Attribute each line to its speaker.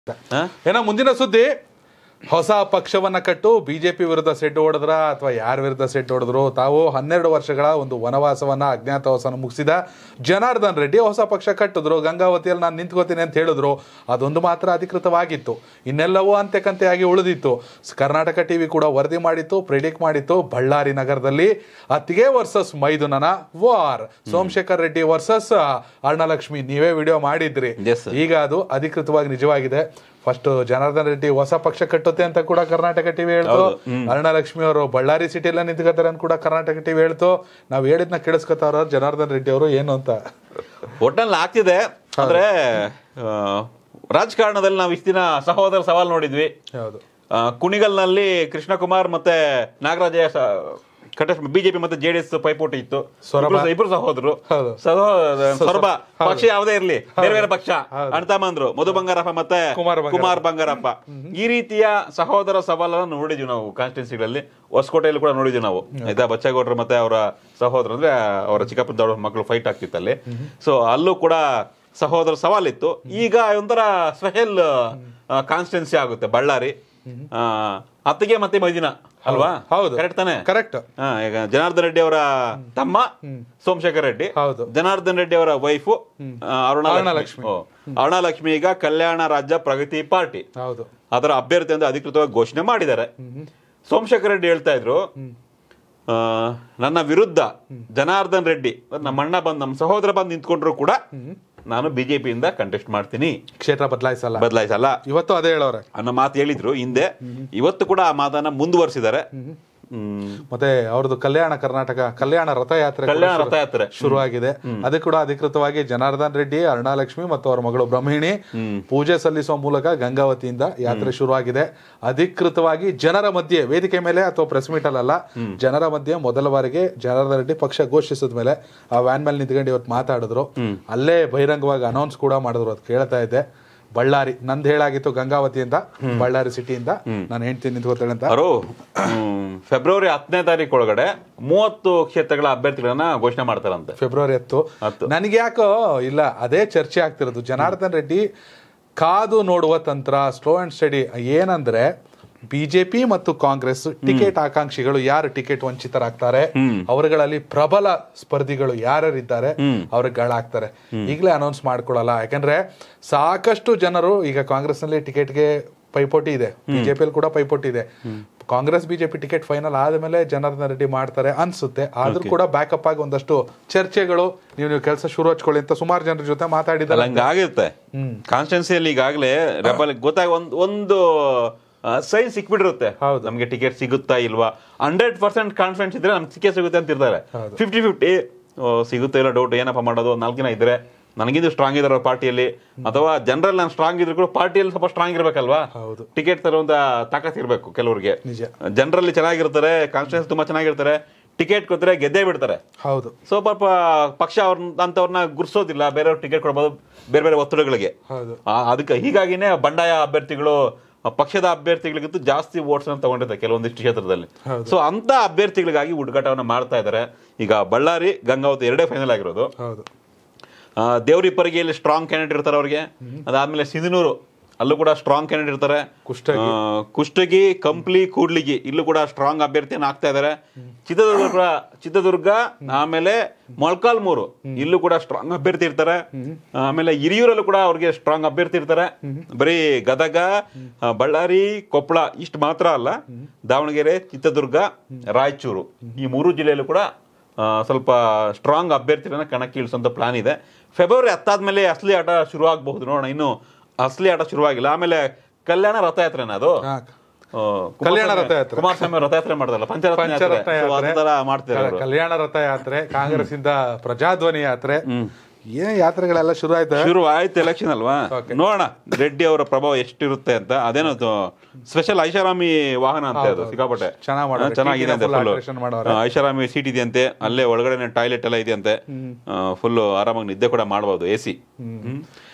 Speaker 1: ಹಾ?
Speaker 2: ಏನೋ ಮುಂದಿನ ಸುದ್ದಿ ಹೊಸ ಪಕ್ಷವನ್ನ ಕಟ್ಟು ಬಿಜೆಪಿ ವಿರುದ್ಧ ಸೆಡ್ ಹೊಡೆದ್ರ ಅಥವಾ ಯಾರ ವಿರುದ್ಧ ಸೆಡ್ ಹೊಡೆದ್ರು ತಾವು ಹನ್ನೆರಡು ವರ್ಷಗಳ ಒಂದು ವನವಾಸವನ್ನ ಅಜ್ಞಾತವಾಸನ ಮುಗಿಸಿದ ಜನಾರ್ದನ್ ರೆಡ್ಡಿ ಹೊಸ ಪಕ್ಷ ಕಟ್ಟಿದ್ರು ಗಂಗಾವತಿಯಲ್ಲಿ ನಾನು ನಿಂತ್ಕೋತೀನಿ ಅಂತ ಹೇಳಿದ್ರು ಅದೊಂದು ಮಾತ್ರ ಅಧಿಕೃತವಾಗಿತ್ತು ಇನ್ನೆಲ್ಲವೂ ಅಂತೆಕಂತೆಯಾಗಿ ಉಳಿದಿತ್ತು ಸ್- ಕರ್ನಾಟಕ ಟಿವಿ ಕೂಡ ವರದಿ ಮಾಡಿತ್ತು ಪ್ರಿಡಿಕ್ಟ್ ಮಾಡಿತ್ತು ಬಳ್ಳಾರಿ ನಗರದಲ್ಲಿ ಅತ್ತಿಗೆ ವರ್ಸಸ್ ಮೈದುನನ ವಾರ್ ಸೋಮಶೇಖರ್ ರೆಡ್ಡಿ ವರ್ಸಸ್ ಅರ್ಣಲಕ್ಷ್ಮಿ ನೀವೇ ವಿಡಿಯೋ ಮಾಡಿದ್ರಿ
Speaker 1: Yes, sir.
Speaker 2: ಈಗ ಅದು ಅಧಿಕೃತವಾಗಿ ನಿಜವಾಗಿದೆ ಫಸ್ಟ್ ಜನಾರ್ದನ್ ರೆಡ್ಡಿ ಹೊಸ ಪಕ್ಷ ಕಟ್ಟುತ್ತೆ ಅಂತ ಕೂಡ ಕರ್ನಾಟಕ ಟಿವಿ ಹೇಳ್ತು ಅರುಣಲಕ್ಷ್ಮಿ ಅವರು ಬಳ್ಳಾರಿ ಸಿಟಿಯಲ್ಲ ನಿಂತ್ಕೋತಾರೆ ಅಂತ ಕೂಡ ಕರ್ನಾಟಕ ಟಿವಿ ಹೇಳ್ತು ನಾವ್ ಹೇಳಿದ್ನ ಕೇಳಿಸ್ಕೊತಾರ ಜನಾರ್ದನ್ ರೆಡ್ಡಿ ಅವರು ಏನು ಅಂತ
Speaker 1: ಒಟ್ಟಲ್ಲಿ ಆಗ್ತಿದೆ ಅಂದ್ರೆ ಆ, ರಾಜಕಾರಣದಲ್ಲಿ ನಾವು ಇಷ್ಟು ದಿನ ಸಹೋದರ ಸವಾಲ್ ನೋಡಿದ್ವಿ
Speaker 2: ಹೌದು
Speaker 1: ಆ, ಕುಣಿಗಲ್ನಲ್ಲಿ ಕೃಷ್ಣಕುಮಾರ್ ಮತ್ತೆ ನಾಗರಾಜ ಕಟೇಶ್ ಬಿಜೆಪಿ ಮತ್ತೆ ಜೆಡಿಎಸ್ ಪೈಪೋಟಿ ಇತ್ತು
Speaker 2: ಸೊರಬ.
Speaker 1: ಇಬ್ರು- ಇಬ್ರು ಸಹೋದರರು
Speaker 2: ಹೌದು.
Speaker 1: ಸಹೋ- ಸೊರಬ ಪಕ್ಷ ಯಾವುದೇ ಇರ್ಲಿ ಬೇರೆ ಬೇರೆ ಪಕ್ಷ ಅಣ್ತಮ್ಮಂದ್ರು ಮಧು ಬಂಗಾರಪ್ಪ ಮತ್ತೆ
Speaker 2: ಕುಮಾರ್ ಬಂಗಾರಪ್ಪ.
Speaker 1: ಕುಮಾರ್ ಬಂಗಾರಪ್ಪ ಈ ರೀತಿಯ ಸಹೋದರ ಸವಾಲನ್ನು ನೋಡಿದ್ವಿ ನಾವು ಕಾನ್ಸ್ಟಿಟ್ಯೂನ್ಸಿಗಳಲ್ಲಿ ಹೊಸಕೋಟೆಯಲ್ಲಿ ಕೂಡ ನೋಡಿದ್ವಿ ನಾವು ಆಯ್ತಾ ಬಚ್ಚೇಗೌಡರು ಮತ್ತೆ ಅವರ ಸಹೋದರ ಅಂದ್ರೆ ಅವರ ಚಿಕ್ಕಪ್ಪ ದೊಡ್ಡ ಮಕ್ಕಳು ಫೈಟ್ ಆಗ್ತಿತ್ತು ಅಲ್ಲಿ ಸೊ ಅಲ್ಲೂ ಕೂಡ ಸಹೋದರ ಸವಾಲಿತ್ತು ಈಗ ಒಂಥರ ಸ್ಪೆಷಲ್ ಕಾನ್ಸ್ಟಿಟ್ಯೂನ್ಸಿ ಆಗುತ್ತೆ ಬಳ್ಳಾರಿ ಆ, ಅತ್ತಿಗೆ ಮತ್ತೆ ಮೈದಿನ ಅಲ್ವಾ
Speaker 2: ಹೌದು.
Speaker 1: ಕರೆಕ್ಟ್ ತಾನೆ
Speaker 2: ಕರೆಕ್ಟ್
Speaker 1: ಹಾ, ಈಗ ಜನಾರ್ದನ್ ರೆಡ್ಡಿ ಅವರ ತಮ್ಮ ಸೋಮಶೇಖರ್ ರೆಡ್ಡಿ
Speaker 2: ಹೌದು.
Speaker 1: ಜನಾರ್ದನ್ ರೆಡ್ಡಿ ಅವರ ವೈಫು ಅರುಣಾಲಕ್ಷ್ಮಿ ಓ. ಅರುಣಾಲಕ್ಷ್ಮಿ ಈಗ ಕಲ್ಯಾಣ ರಾಜ್ಯ ಪ್ರಗತಿ ಪಾರ್ಟಿ
Speaker 2: ಹೌದು
Speaker 1: ಅದರ ಅಭ್ಯರ್ಥಿ ಅಂತ ಅಧಿಕೃತವಾಗಿ ಘೋಷಣೆ ಮಾಡಿದ್ದಾರೆ ಸೋಮಶೇಖರ್ ರೆಡ್ಡಿ ಹೇಳ್ತಾ ಇದ್ರು ಆ, ನನ್ನ ವಿರುದ್ಧ ಜನಾರ್ದನ್ ರೆಡ್ಡಿ ನಮ್ಮ ಅಣ್ಣ ಬಂದ್ ನಮ್ಮ ಸಹೋದರ ಬಂದು ನಿಂತ್ಕೊಂಡ್ರು ಕೂಡ ನಾನು ಬಿಜೆಪಿಯಿಂದ ಕಂಟೆಸ್ಟ್ ಮಾಡ್ತೀನಿ
Speaker 2: ಕ್ಷೇತ್ರ ಬದಲಾಯಿಸಲ್ಲ
Speaker 1: ಬದಲಾಯಿಸಲ್ಲ
Speaker 2: ಇವತ್ತು ಅದೇ ಹೇಳೋರೆ
Speaker 1: ಅನ್ನೋ ಮಾತು ಹೇಳಿದ್ರು ಹಿಂದೆ ಇವತ್ತು ಕೂಡ ಆ ಮಾತನ್ನ ಮುಂದುವರಿಸಿದ್ದಾರೆ ಹ್ಮ್
Speaker 2: ಮತ್ತೆ ಅವ್ರದ್ದು ಕಲ್ಯಾಣ ಕರ್ನಾಟಕ ಕಲ್ಯಾಣ ರಥಯಾತ್ರೆ ಕೂಡ
Speaker 1: ಕಲ್ಯಾಣ
Speaker 2: ಶುರು-
Speaker 1: ರಥಯಾತ್ರೆ.
Speaker 2: ಶುರುವಾಗಿದೆ ಅದು ಕೂಡ ಅಧಿಕೃತವಾಗಿ ಜನಾರ್ದನ್ ರೆಡ್ಡಿ ಅರುಣಾಲಕ್ಷ್ಮಿ ಮತ್ತು ಅವರ ಮಗಳು ಬ್ರಹ್ಮಿಣಿ ಪೂಜೆ ಸಲ್ಲಿಸುವ ಮೂಲಕ ಗಂಗಾವತಿಯಿಂದ ಯಾತ್ರೆ ಶುರುವಾಗಿದೆ ಅಧಿಕೃತವಾಗಿ ಜನರ ಮಧ್ಯೆ ವೇದಿಕೆ ಮೇಲೆ ಅಥವಾ ಪ್ರೆಸ್ ಮೀಟ್ ಅಲ್ಲ ಜನರ ಮಧ್ಯೆ ಮೊದಲ ಬಾರಿಗೆ ಜನಾರ್ದನ್ ರೆಡ್ಡಿ ಪಕ್ಷ ಘೋಷಿಸಿದ ಮೇಲೆ ಆ ವ್ಯಾನ್ ಮೇಲೆ ನಿಂತ್ಕೊಂಡು ಇವತ್ತು ಮಾತಾಡಿದ್ರು ಅಲ್ಲೇ ಬಹಿರಂಗವಾಗಿ ಅನೌನ್ಸ್ ಕೂಡ ಮಾಡಿದ್ರು ಅದು ಕೇಳ್ತಾ ಇದ್ದೆ ಬಳ್ಳಾರಿ ನಂದು ಹೇಳಾಗಿತ್ತು ಗಂಗಾವತಿಯಿಂದ ಬಳ್ಳಾರಿ ಸಿಟಿಯಿಂದ ನಾನು ಹೆಂಡ್ತೀನಿ ನಿಂತ್ಕೋತಾಳೆ ಅಂತ
Speaker 1: ಅವರು ಹ್ಮ್, ಫೆಬ್ರವರಿ ಹತ್ತನೇ ತಾರೀಕು ಒಳಗಡೆ ಮೂವತ್ತು ಕ್ಷೇತ್ರಗಳ ಅಭ್ಯರ್ಥಿಗಳನ್ನ ಘೋಷಣೆ ಮಾಡ್ತಾರಂತೆ
Speaker 2: ಫೆಬ್ರವರಿ ಹತ್ತು
Speaker 1: ಹತ್ತು.
Speaker 2: ನನಗೆ ಯಾಕೋ ಇಲ್ಲ ಅದೇ ಚರ್ಚೆ ಆಗ್ತಿರೋದು ಜನಾರ್ದನ್ ರೆಡ್ಡಿ ಕಾದು ನೋಡುವ ತಂತ್ರ ಸ್ಲೋ ಅಂಡ್ ಸ್ಟಡಿ ಏನಂದ್ರೆ ಬಿಜೆಪಿ ಮತ್ತು ಕಾಂಗ್ರೆಸ್ ಟಿಕೆಟ್ ಆಕಾಂಕ್ಷಿಗಳು ಯಾರು ಟಿಕೆಟ್ ವಂಚಿತರಾಗ್ತಾರೆ ಅವರುಗಳಲ್ಲಿ ಪ್ರಬಲ ಸ್ಪರ್ಧಿಗಳು ಯಾರ್ಯಾರಿದ್ದಾರೆ ಅವ್ರಿಗೆ ಗಳಾಗ್ತಾರೆ ಈಗಲೇ ಅನೌನ್ಸ್ ಮಾಡ್ಕೊಳಲ್ಲ ಯಾಕಂದ್ರೆ ಸಾಕಷ್ಟು ಜನರು ಈಗ ಕಾಂಗ್ರೆಸ್ ನಲ್ಲಿ ಟಿಕೆಟ್ಗೆ ಪೈಪೋಟಿ ಇದೆ ಬಿಜೆಪಿಯಲ್ಲಿ ಕೂಡ ಪೈಪೋಟಿ ಇದೆ ಕಾಂಗ್ರೆಸ್ ಬಿಜೆಪಿ ಟಿಕೆಟ್ ಫೈನಲ್ ಆದ್ಮೇಲೆ ಜನಾರ್ದನ್ ರೆಡ್ಡಿ ಮಾಡ್ತಾರೆ ಅನ್ಸುತ್ತೆ ಆದ್ರೂ ಕೂಡ ಬ್ಯಾಕಪ್ ಆಗಿ ಒಂದಷ್ಟು ಚರ್ಚೆಗಳು ನೀವು ನೀವು ಕೆಲಸ ಶುರು ಹಚ್ಕೊಳ್ಳಿ ಅಂತ ಸುಮಾರು ಜನರ ಜೊತೆ
Speaker 1: ಅಲ್ಲ
Speaker 2: ಮಾತಾಡಿದ್ದಾರೆ
Speaker 1: ಹಂಗಾಗಿರುತ್ತೆ ಕಾನ್ಸ್ಟಿಟ್ಯೂನ್ಸಿಯಲ್ಲಿ ಈಗಾಗಲೇ ರೆಬಲ್ ಗೊತ್ತಾಗ ಒಂದ್ ಒಂದು ಸೈನ್ ಸಿಕ್ಬಿಟ್ಟಿರುತ್ತೆ
Speaker 2: ಹೌದು.
Speaker 1: ನಮ್ಗೆ ಟಿಕೆಟ್ ಸಿಗುತ್ತಾ ಇಲ್ವಾ ಹಂಡ್ರೆಡ್ ಪರ್ಸೆಂಟ್ ಕಾನ್ಫಿಡೆನ್ಸ್ ಇದ್ರೆ ನಮ್ಗೆ ಸಿಕ್ಕೇ ಸಿಗುತ್ತೆ ಅಂತ ಇರ್ತಾರೆ ಫಿಫ್ಟಿ ಫಿಫ್ಟಿ ಸಿಗುತ್ತೆ ಇಲ್ಲ ಡೌಟ್ ಏನಪ್ಪ ಮಾಡೋದು ಒಂದ್ ನಾಲ್ಕು ಜನ ಇದ್ರೆ ನನಗಿಂದು ಸ್ಟ್ರಾಂಗ್ ಇದಾರೆ ಪಾರ್ಟಿಯಲ್ಲಿ ಅಥವಾ ಜನರಲ್ ನಾನು ಸ್ಟ್ರಾಂಗ್ ಇದ್ರು ಕೂಡ ಪಾರ್ಟಿಯಲ್ಲಿ ಸ್ವಲ್ಪ ಸ್ಟ್ರಾಂಗ್ ಇರ್ಬೇಕಲ್ವಾ
Speaker 2: ಹೌದು.
Speaker 1: ಟಿಕೆಟ್ ತರುವಂತ ತಾಕತ್ ಇರಬೇಕು ಕೆಲವ್ರಿಗೆ
Speaker 2: ನಿಜ.
Speaker 1: ಜನರಲ್ಲಿ ಚೆನ್ನಾಗಿರ್ತಾರೆ ಕಾನ್ಸ್ಟಿಟ್ಯೂನ್ಸ್ ತುಂಬಾ ಚೆನ್ನಾಗಿರ್ತಾರೆ ಟಿಕೆಟ್ ಕೊಟ್ಟರೆ ಗೆದ್ದೇ ಬಿಡ್ತಾರೆ
Speaker 2: ಹೌದು
Speaker 1: ಸೊ ಪಾಪ ಪಕ್ಷ ಅವ್ರ ಅಂತವ್ರನ್ನ ಗುರ್ಸೋದಿಲ್ಲ ಬೇರೆಯವ್ರ ಟಿಕೆಟ್ ಕೊಡ್ಬೋದು ಬೇರೆ ಬೇರೆ ಒತ್ತಡಗಳಿಗೆ
Speaker 2: ಹೌದು
Speaker 1: ಆ, ಅದಕ್ಕೆ ಹೀಗಾಗಿನೇ ಬಂಡಾಯ ಅಭ್ಯರ್ಥಿಗಳು ಆ, ಪಕ್ಷದ ಅಭ್ಯರ್ಥಿಗಳಿಗಿಂತ ಜಾಸ್ತಿ ವೋಟ್ಸ್ ಅನ್ನು ತಗೊಂಡಿರ್ತಾರೆ ಕೆಲವೊಂದಿಷ್ಟು ಕ್ಷೇತ್ರದಲ್ಲಿ ಸೊ ಅಂತ ಅಭ್ಯರ್ಥಿಗಳಿಗಾಗಿ ಹುಡುಗಾಟವನ್ನ ಮಾಡ್ತಾ ಇದ್ದಾರೆ ಈಗ ಬಳ್ಳಾರಿ ಗಂಗಾವತಿ ಎರಡೇ ಫೈನಲ್ ಆಗಿರೋದು
Speaker 2: ಹೌದು
Speaker 1: ಆ, ದೇವರಿಪ್ಪರಿಗೆಯಲ್ಲಿ ಸ್ಟ್ರಾಂಗ್ ಕ್ಯಾಂಡಿಡೇಟ್ ಇರ್ತಾರೆ ಅವ್ರಿಗೆ ಅದಾದ್ಮೇಲೆ ಸಿಂಧನೂರು ಅಲ್ಲೂ ಕೂಡ ಸ್ಟ್ರಾಂಗ್ ಕ್ಯಾಂಡಿಡೇಟ್ ಇರ್ತಾರೆ
Speaker 2: ಕುಷ್ಟಗಿ.
Speaker 1: ಆ, ಕುಷ್ಟಗಿ ಕಂಪ್ಲಿ ಕೂಡ್ಲಿಗಿ ಇಲ್ಲೂ ಕೂಡ ಸ್ಟ್ರಾಂಗ್ ಅಭ್ಯರ್ಥಿಯನ್ನು ಹಾಕ್ತಾ ಇದ್ದಾರೆ ಚಿತ್ರದುರ್ಗ ಕೂಡ ಚಿತ್ರದುರ್ಗ ಆಮೇಲೆ ಮೊಳಕಾಲ್ಮೂರು ಇಲ್ಲೂ ಕೂಡ ಸ್ಟ್ರಾಂಗ್ ಅಭ್ಯರ್ಥಿ ಇರ್ತಾರೆ ಆಮೇಲೆ ಹಿರಿಯೂರಲ್ಲೂ ಕೂಡ ಅವ್ರಿಗೆ ಸ್ಟ್ರಾಂಗ್ ಅಭ್ಯರ್ಥಿ ಇರ್ತಾರೆ ಬರೀ ಗದಗ ಆ, ಬಳ್ಳಾರಿ ಕೊಪ್ಪಳ ಇಷ್ಟು ಮಾತ್ರ ಅಲ್ಲ ದಾವಣಗೆರೆ ಚಿತ್ರದುರ್ಗ ರಾಯಚೂರು ಈ ಮೂರು ಜಿಲ್ಲೆಯಲ್ಲೂ ಕೂಡ ಆ, ಸ್ವಲ್ಪ ಸ್ಟ್ರಾಂಗ್ ಅಭ್ಯರ್ಥಿಗಳನ್ನ ಕಣಕ್ಕೆ ಇಳಿಸುವಂತ ಪ್ಲಾನ್ ಇದೆ ಫೆಬ್ರವರಿ ಹತ್ತಾದ್ಮೇಲೆ ಅಸಲಿ ಆಟ ಶುರು ಆಗಬಹುದು ನೋಡೋಣ ಇನ್ನು ಅಸಲಿ ಆಟ ಶುರುವಾಗಿಲ್ಲ ಆಮೇಲೆ ಕಲ್ಯಾಣ ರಥಯಾತ್ರೆನ ಅದು
Speaker 2: ಹಾ.
Speaker 1: ಆ, ಕುಮಾರಸ್ವಾಮಿ-
Speaker 2: ಕಲ್ಯಾಣ ರಥಯಾತ್ರೆ.
Speaker 1: ಕುಮಾರಸ್ವಾಮಿ ಅವ್ರು ರಥಯಾತ್ರೆ ಮಾಡ್ತಾರಲ್ಲ ಪಂಚರತ್ನ ಯಾತ್ರೆ.
Speaker 2: ಪಂಚರತ್ನ
Speaker 1: So,
Speaker 2: ಯಾತ್ರೆ.
Speaker 1: ಅದೊಂಥರ ಮಾಡ್ತಾರೆ ಅವ್ರು.
Speaker 2: ಕಲ್ಯಾಣ ರಥ ಯಾತ್ರೆ ಕಾಂಗ್ರೆಸ್ ಇಂದ ಪ್ರಜಾಧ್ವನಿ ಯಾತ್ರೆ ಏನ್ ಯಾತ್ರೆಗಳೆಲ್ಲ ಶುರು ಆಯ್ತಾ
Speaker 1: ಶುರು ಆಯ್ತು ಎಲೆಕ್ಷನ್ ಅಲ್ವಾ
Speaker 2: Okay.
Speaker 1: ನೋಡೋಣ ರೆಡ್ಡಿ ಅವರ ಪ್ರಭಾವ ಎಷ್ಟಿರುತ್ತೆ ಅಂತ ಅದೇನೋ ಸ್ಪೆಷಲ್ ಐಷಾರಾಮಿ ವಾಹನ ಅಂತ ಅದು ಸಿಕ್ಕಾಪಟ್ಟೆ
Speaker 2: ಚೆನ್ನಾಗ್ ಮಾಡೋರೆ.
Speaker 1: ಹಾ, ಚೆನ್ನಾಗಿದೆ ಅಂತೆ
Speaker 2: full
Speaker 1: ಫುಲ್
Speaker 2: alteration ಮಾಡೋರೆ.
Speaker 1: ಐಷಾರಾಮಿ ಸೀಟ್ ಇದೆಯಂತೆ ಅಲ್ಲೇ ಒಳಗಡೆ ಟಾಯ್ಲೆಟ್ ಎಲ್ಲ ಇದೆಯಂತೆ ಫುಲ್ ಆರಾಮಾಗಿ ನಿದ್ದೆ ಕೂಡ ಮಾಡಬಹುದು ಎ ಸಿ